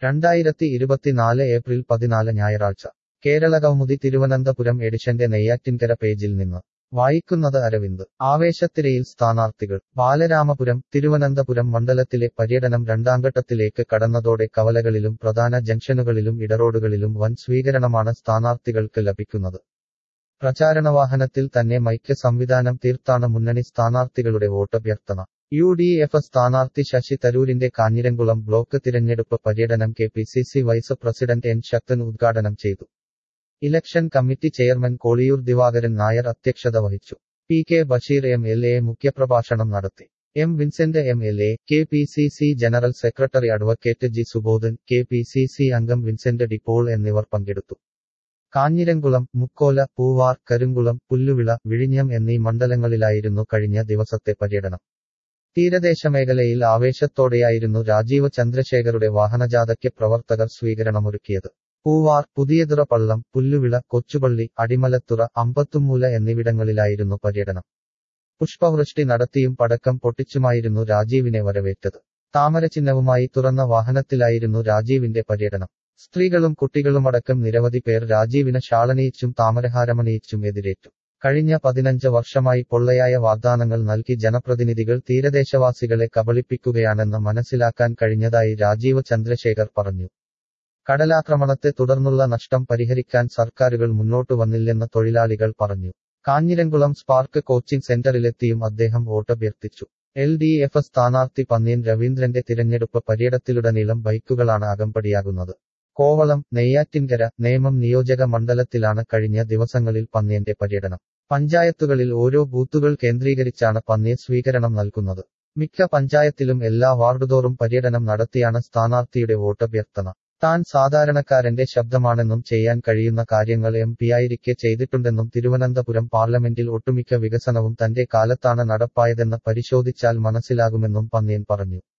രണ്ടായിരത്തി ഇരുപത്തിനാല് ഏപ്രിൽ പതിനാല് ഞായറാഴ്ച കേരള കൗമുദി തിരുവനന്തപുരം എഡിഷന്റെ നെയ്യാറ്റിൻകര പേജിൽ നിന്ന് വായിക്കുന്നത് അരവിന്ദ് ആവേശത്തിരയിൽ സ്ഥാനാർത്ഥികൾ ബാലരാമപുരം തിരുവനന്തപുരം മണ്ഡലത്തിലെ പര്യടനം രണ്ടാംഘട്ടത്തിലേക്ക് കടന്നതോടെ കവലകളിലും പ്രധാന ജംഗ്ഷനുകളിലും ഇടറോഡുകളിലും വൻ സ്വീകരണമാണ് സ്ഥാനാർത്ഥികൾക്ക് ലഭിക്കുന്നത് പ്രചാരണ വാഹനത്തിൽ തന്നെ മൈക്ക് സംവിധാനം തീർത്താണ് മുന്നണി സ്ഥാനാർത്ഥികളുടെ വോട്ടഭ്യർത്ഥന യു ഡി എഫ് സ്ഥാനാർത്ഥി ശശി തരൂരിന്റെ കാഞ്ഞിരംകുളം ബ്ലോക്ക് തിരഞ്ഞെടുപ്പ് പര്യടനം K P C C vice president N Sakthan ഉദ്ഘാടനം ചെയ്തു election committee chairman Koliyoor Divakaran Nair അധ്യക്ഷത വഹിച്ചു P K Basheer M L A മുഖ്യപ്രഭാഷണം നടത്തി M Vincent M L A K P C C general secretary advocate G Subodhan K P C C അംഗം Vincent Depaul എന്നിവർ പങ്കെടുത്തു കാഞ്ഞിരംകുളം മുക്കോല പൂവാർ കരുങ്കുളം പുല്ലുവിള വിഴിഞ്ഞം എന്നീ മണ്ഡലങ്ങളിലായിരുന്നു കഴിഞ്ഞ ദിവസത്തെ പര്യടനം തീരദേശ മേഖലയിൽ ആവേശത്തോടെയായിരുന്നു രാജീവ് ചന്ദ്രശേഖരുടെ വാഹനജാഥയ്ക്ക് പ്രവർത്തകർ സ്വീകരണമൊരുക്കിയത് പൂവാർ പുതിയതുറ പള്ളം പുല്ലുവിള കൊച്ചുപള്ളി അടിമലത്തുറ അമ്പത്തുമൂല എന്നിവിടങ്ങളിലായിരുന്നു പര്യടനം പുഷ്പവൃഷ്ടി നടത്തിയും പടക്കം പൊട്ടിച്ചുമായിരുന്നു രാജീവിനെ വരവേറ്റത് താമരചിഹ്നവുമായി തുറന്ന വാഹനത്തിലായിരുന്നു രാജീവിന്റെ പര്യടനം സ്ത്രീകളും കുട്ടികളുമടക്കം നിരവധി പേർ രാജീവിന് ഷാളണിയിച്ചും താമരഹാരമണിയിച്ചും എതിരേറ്റു കഴിഞ്ഞ പതിനഞ്ച് വർഷമായി പൊള്ളയായ വാഗ്ദാനങ്ങൾ നൽകി ജനപ്രതിനിധികൾ തീരദേശവാസികളെ കബളിപ്പിക്കുകയാണെന്ന് മനസ്സിലാക്കാൻ കഴിഞ്ഞതായി രാജീവ് ചന്ദ്രശേഖർ പറഞ്ഞു കടലാക്രമണത്തെ തുടർന്നുള്ള നഷ്ടം പരിഹരിക്കാൻ സർക്കാരുകൾ മുന്നോട്ടു വന്നില്ലെന്ന് തൊഴിലാളികൾ പറഞ്ഞു കാഞ്ഞിരംകുളം സ്പാർക്ക് കോച്ചിംഗ് സെന്ററിലെത്തിയും അദ്ദേഹം വോട്ടഭ്യർത്ഥിച്ചു എൽ ഡി എഫ് സ്ഥാനാർത്ഥി പന്ന്യൻ രവീന്ദ്രന്റെ തിരഞ്ഞെടുപ്പ് പര്യടത്തിലുടനീളം ബൈക്കുകളാണ് അകമ്പടിയാകുന്നത് കോവളം നെയ്യാറ്റിൻകര നേമം നിയോജക മണ്ഡലത്തിലാണ് കഴിഞ്ഞ ദിവസങ്ങളിൽ പന്ന്യന്റെ പര്യടനം പഞ്ചായത്തുകളിൽ ഓരോ ബൂത്തുകൾ കേന്ദ്രീകരിച്ചാണ് പന്ന്യ സ്വീകരണം നൽകുന്നത് മിക്ക പഞ്ചായത്തിലും എല്ലാ വാർഡുതോറും പര്യടനം നടത്തിയാണ് സ്ഥാനാർത്ഥിയുടെ വോട്ടഭ്യർത്ഥന താൻ സാധാരണക്കാരന്റെ ശബ്ദമാണെന്നും ചെയ്യാൻ കഴിയുന്ന കാര്യങ്ങൾ എം പിയായിരിക്കെ ചെയ്തിട്ടുണ്ടെന്നും തിരുവനന്തപുരം പാർലമെന്റിൽ ഒട്ടുമിക്ക വികസനവും തന്റെ കാലത്താണ് നടപ്പായതെന്ന് പരിശോധിച്ചാൽ മനസ്സിലാകുമെന്നും പന്ന്യൻ പറഞ്ഞു